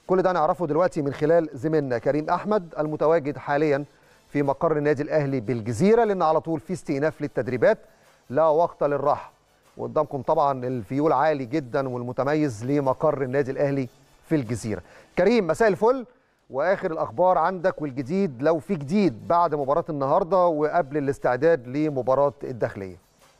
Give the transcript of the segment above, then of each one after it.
كل ده نعرفه دلوقتي من خلال زميلنا كريم احمد المتواجد حاليا في مقر النادي الاهلي بالجزيره لان على طول في استئناف للتدريبات لا وقت للراحه وقدامكم طبعا الفيول عالي جدا والمتميز لمقر النادي الاهلي في الجزيره كريم مساء الفل واخر الاخبار عندك والجديد لو في جديد بعد مباراه النهارده وقبل الاستعداد لمباراه الداخليه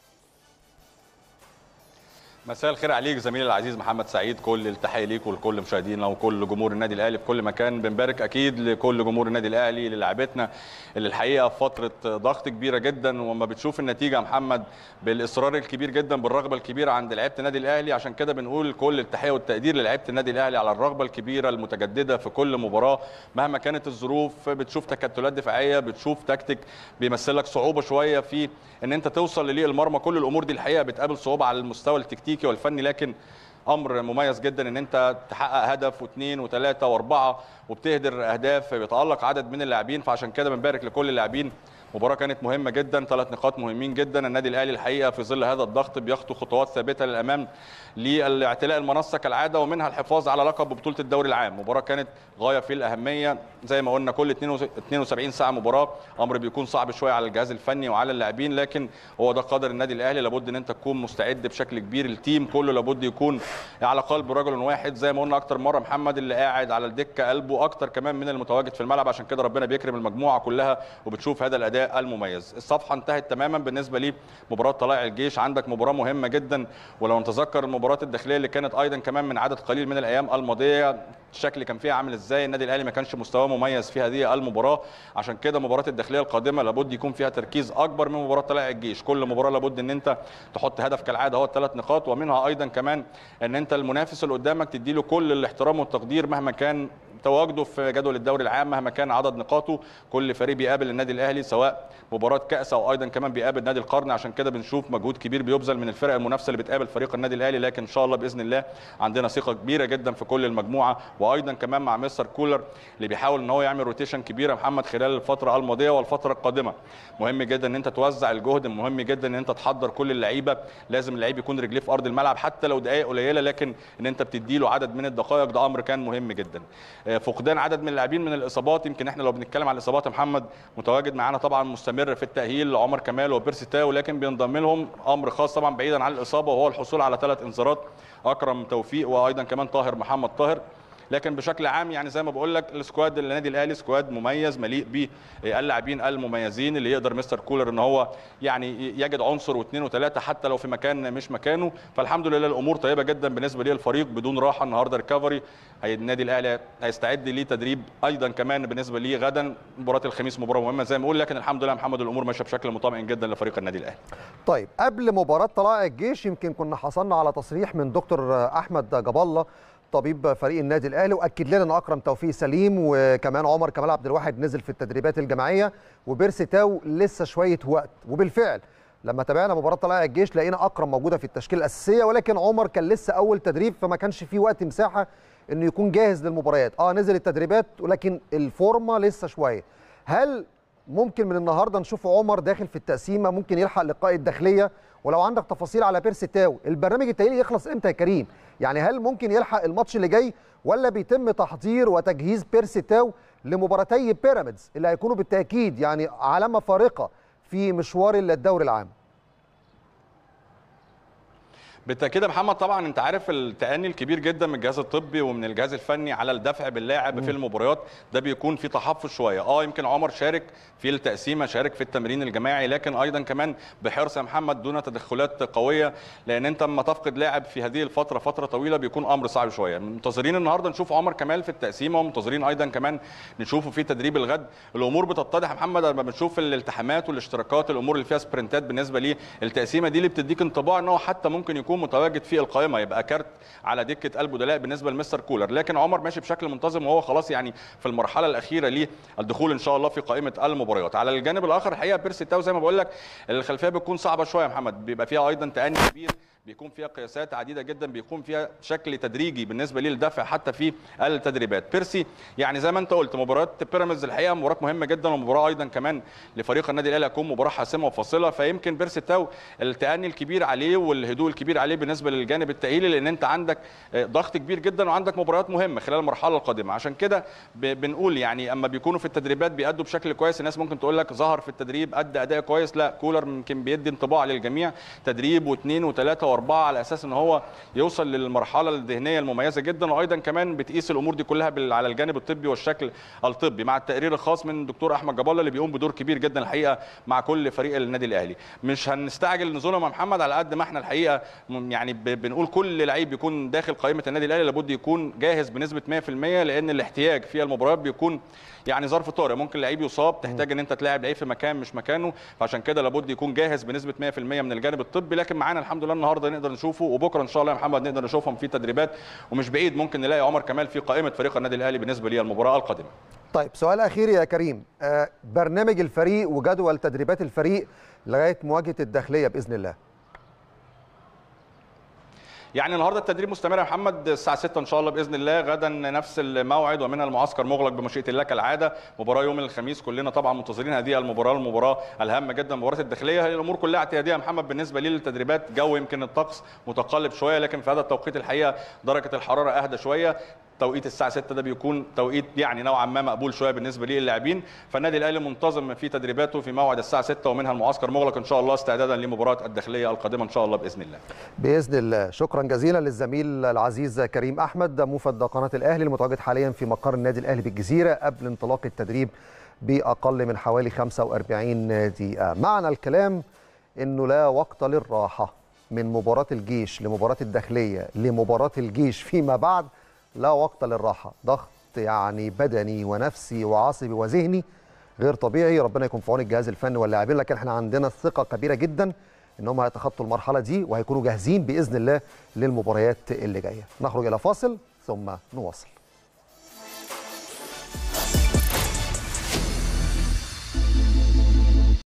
مساء الخير عليك زميلي العزيز محمد سعيد كل التحيه ليك ولكل مشاهدينا وكل جمهور النادي الاهلي في كل مكان بنبارك اكيد لكل جمهور النادي الاهلي للاعبتنا اللي الحقيقه في فتره ضغط كبيره جدا وما بتشوف النتيجه يا محمد بالاصرار الكبير جدا بالرغبه الكبيره عند لعيبه النادي الاهلي عشان كده بنقول كل التحيه والتقدير للعيبه النادي الاهلي على الرغبه الكبيره المتجدده في كل مباراه مهما كانت الظروف بتشوف تكتلات دفاعيه بتشوف تكتيك بيمثل لك صعوبه شويه في ان انت توصل لليه المرمى كل الامور دي الحقيقه بتقابل صعوبه على المستوى التكتيكي التكتيكي والفني لكن امر مميز جدا ان انت تحقق هدف واثنين وثلاثه واربعه وبتهدر اهداف بيتالق عدد من اللاعبين فعشان كده بنبارك لكل اللاعبين مباراة كانت مهمة جدا ثلاث نقاط مهمين جدا النادي الأهلي الحقيقة في ظل هذا الضغط بيخطو خطوات ثابتة للأمام لاعتلاء المنصة كالعادة ومنها الحفاظ على لقب بطولة الدوري العام مباراة كانت غاية في الأهمية زي ما قلنا كل 72 ساعة مباراة أمر بيكون صعب شوية على الجهاز الفني وعلى اللاعبين لكن هو ده قدر النادي الأهلي لابد أن أنت تكون مستعد بشكل كبير التيم كله لابد يكون على قلب رجل واحد زي ما قلنا أكتر مرة محمد اللي قاعد على الدكة قلبه أكتر كمان من المتواجد في الملعب عشان كده ربنا بيكرم المجموعة كلها وبتشوف هذا الأداء المميز الصفحه انتهت تماما بالنسبه لمباراه طلائع الجيش عندك مباراه مهمه جدا ولو نتذكر المباراه الداخليه اللي كانت ايضا كمان من عدد قليل من الايام الماضيه الشكل كان فيها عامل ازاي النادي الاهلي ما كانش مستواه مميز في هذه المباراه عشان كده مباراه الداخليه القادمه لابد يكون فيها تركيز اكبر من مباراه طلائع الجيش كل مباراه لابد ان انت تحط هدف كالعاده هو الثلاث نقاط ومنها ايضا كمان ان انت المنافس اللي قدامك تديله كل الاحترام والتقدير مهما كان تواجده في جدول الدوري العام مهما كان عدد نقاطه كل فريق بيقابل النادي الاهلي سواء مباراه كاس او ايضا كمان بيقابل نادي القرن عشان كده بنشوف مجهود كبير بيبذل من الفرق المنافسه اللي بتقابل فريق النادي الاهلي لكن ان شاء الله باذن الله عندنا ثقه كبيره جدا في كل المجموعه وايضا كمان مع مستر كولر اللي بيحاول ان هو يعمل روتيشن كبيره محمد خلال الفتره الماضيه والفتره القادمه مهم جدا ان انت توزع الجهد مهم جدا ان انت تحضر كل اللعيبه لازم اللعيب يكون رجليه في ارض الملعب حتى لو دقائق قليله لكن ان انت بتدي له عدد من الدقائق ده امر كان مهم جدا فقدان عدد من اللاعبين من الاصابات يمكن احنا لو بنتكلم على الاصابات يا محمد متواجد معانا طبعا مستمر في التاهيل عمر كمال وبيرسي تاو لكن بينضم لهم امر خاص طبعا بعيدا عن الاصابه وهو الحصول على ثلاث انذارات اكرم توفيق وايضا كمان طاهر محمد طاهر لكن بشكل عام يعني زي ما بقول لك السكواد النادي الاهلي سكواد مميز مليء باللاعبين المميزين اللي يقدر مستر كولر ان هو يعني يجد عنصر واثنين وثلاثه حتى لو في مكان مش مكانه فالحمد لله الامور طيبه جدا بالنسبه للفريق بدون راحه النهارده ريكفري النادي الاهلي هيستعد لتدريب ايضا كمان بالنسبه ليه غدا مباراه الخميس مباراه مهمه زي ما بقول لكن الحمد لله محمد الامور ماشيه بشكل مطمئن جدا لفريق النادي الاهلي. طيب قبل مباراه طلائع الجيش يمكن كنا حصلنا على تصريح من دكتور احمد جاب الله طبيب فريق النادي الاهلي واكد لنا ان اكرم توفيق سليم وكمان عمر كمال عبد الواحد نزل في التدريبات الجماعيه وبيرسي تاو لسه شويه وقت وبالفعل لما تابعنا مباراه طلائع الجيش لقينا اكرم موجوده في التشكيله الاساسيه ولكن عمر كان لسه اول تدريب فما كانش فيه وقت مساحه انه يكون جاهز للمباريات اه نزل التدريبات ولكن الفورمه لسه شويه هل ممكن من النهارده نشوف عمر داخل في التقسيمه ممكن يلحق لقاء الداخليه ولو عندك تفاصيل على بيرسي تاو البرنامج التأهيلي يخلص امتى يا كريم يعني هل ممكن يلحق الماتش اللي جاي ولا بيتم تحضير وتجهيز بيرسي تاو لمباراتي بيراميدز اللي هيكونوا بالتاكيد يعني علامه فارقه في مشوار الدوري العام بالتاكيد يا محمد طبعا انت عارف التاني الكبير جدا من الجهاز الطبي ومن الجهاز الفني على الدفع باللاعب في المباريات ده بيكون في تحفظ شويه اه يمكن عمر شارك في التقسيمه شارك في التمرين الجماعي لكن ايضا كمان بحرص يا محمد دون تدخلات قويه لان انت لما تفقد لاعب في هذه الفتره فتره طويله بيكون امر صعب شويه منتظرين النهارده نشوف عمر كمال في التقسيمه ومنتظرين ايضا كمان نشوفه في تدريب الغد الامور بتتضح يا محمد لما بنشوف الالتحامات والاشتراكات الامور اللي فيها سبرنتات بالنسبه للتقسيمه دي اللي بتديك انطباع ان هو حتى ممكن يكون متواجد في القائمه يبقى كارت على دكه البدلاء بالنسبه لمستر كولر لكن عمر ماشي بشكل منتظم وهو خلاص يعني في المرحله الاخيره للدخول ان شاء الله في قائمه المباريات على الجانب الاخر الحقيقه بيرسي تاو زي ما بقول لك الخلفيه بتكون صعبه شويه يا محمد بيبقى فيها ايضا تاني كبير بيكون فيها قياسات عديده جدا بيكون فيها شكل تدريجي بالنسبه ليه للدفع حتى في التدريبات بيرسي يعني زي ما انت قلت مباراه بيراميدز الحقيقه مباراه مهمه جدا ومباراه ايضا كمان لفريق النادي الاهلي هتكون مباراه حاسمه وفاصله فيمكن بيرسي تاو التاني الكبير عليه والهدوء الكبير عليه بالنسبه للجانب التاهيلي لان انت عندك ضغط كبير جدا وعندك مباريات مهمه خلال المرحله القادمه عشان كده بنقول يعني اما بيكونوا في التدريبات بيأدوا بشكل كويس الناس ممكن تقول لك ظهر في التدريب ادى اداء كويس لا كولر يمكن بيدي انطباع للجميع تدريب واثنين وثلاثه واربعه على اساس ان هو يوصل للمرحله الذهنيه المميزه جدا وايضا كمان بتقيس الامور دي كلها على الجانب الطبي والشكل الطبي مع التقرير الخاص من الدكتور احمد جبالة اللي بيقوم بدور كبير جدا الحقيقه مع كل فريق النادي الاهلي مش هنستعجل نزولهم يا محمد على قد ما احنا الحقيقه يعني بنقول كل لعيب بيكون داخل قائمه النادي الاهلي لابد يكون جاهز بنسبه 100% لان الاحتياج في المباريات بيكون يعني ظرف طارئ ممكن لعيب يصاب تحتاج ان انت تلاعب لعيب في مكان مش مكانه فعشان كده لابد يكون جاهز بنسبه 100% من الجانب الطبي لكن معانا الحمد لله النهارده نقدر نشوفه وبكره ان شاء الله يا محمد نقدر نشوفهم في تدريبات ومش بعيد ممكن نلاقي عمر كمال في قائمه فريق النادي الاهلي بالنسبه للمباراه القادمه طيب سؤال اخير يا كريم آه برنامج الفريق وجدول تدريبات الفريق لغايه مواجهه الداخليه باذن الله يعني النهارده التدريب مستمر يا محمد الساعه 6 ان شاء الله باذن الله غدا نفس الموعد ومنها المعسكر مغلق بمشيئه الله كالعاده مباراه يوم الخميس كلنا طبعا منتظرين هذه المباراه المباراه الهامه جدا مباراه الداخليه الامور كلها اعتياديه يا محمد بالنسبه لي للتدريبات جو يمكن الطقس متقلب شويه لكن في هذا التوقيت الحقيقه درجه الحراره اهدى شويه توقيت الساعه 6 ده بيكون توقيت يعني نوعا ما مقبول شويه بالنسبه للاعبين فالنادي الاهلي منتظم في تدريباته في موعد الساعه 6 ومنها المعسكر مغلق ان شاء الله استعدادا لمباراه الداخليه القادمه ان شاء الله باذن الله باذن الله شكرا جزيلا للزميل العزيز كريم احمد موفد قناه الاهلي المتواجد حاليا في مقر النادي الاهلي بالجزيره قبل انطلاق التدريب باقل من حوالي 45 دقيقه معنى الكلام انه لا وقت للراحه من مباراه الجيش لمباراه الداخليه لمباراه الجيش فيما بعد لا وقت للراحة ضغط يعني بدني ونفسي وعصبي وذهني غير طبيعي ربنا يكون في عون الجهاز الفني واللاعبين لكن احنا عندنا ثقة كبيرة جدا ان هم هيتخطوا المرحلة دي وهيكونوا جاهزين بإذن الله للمباريات اللي جاية نخرج إلى فاصل ثم نواصل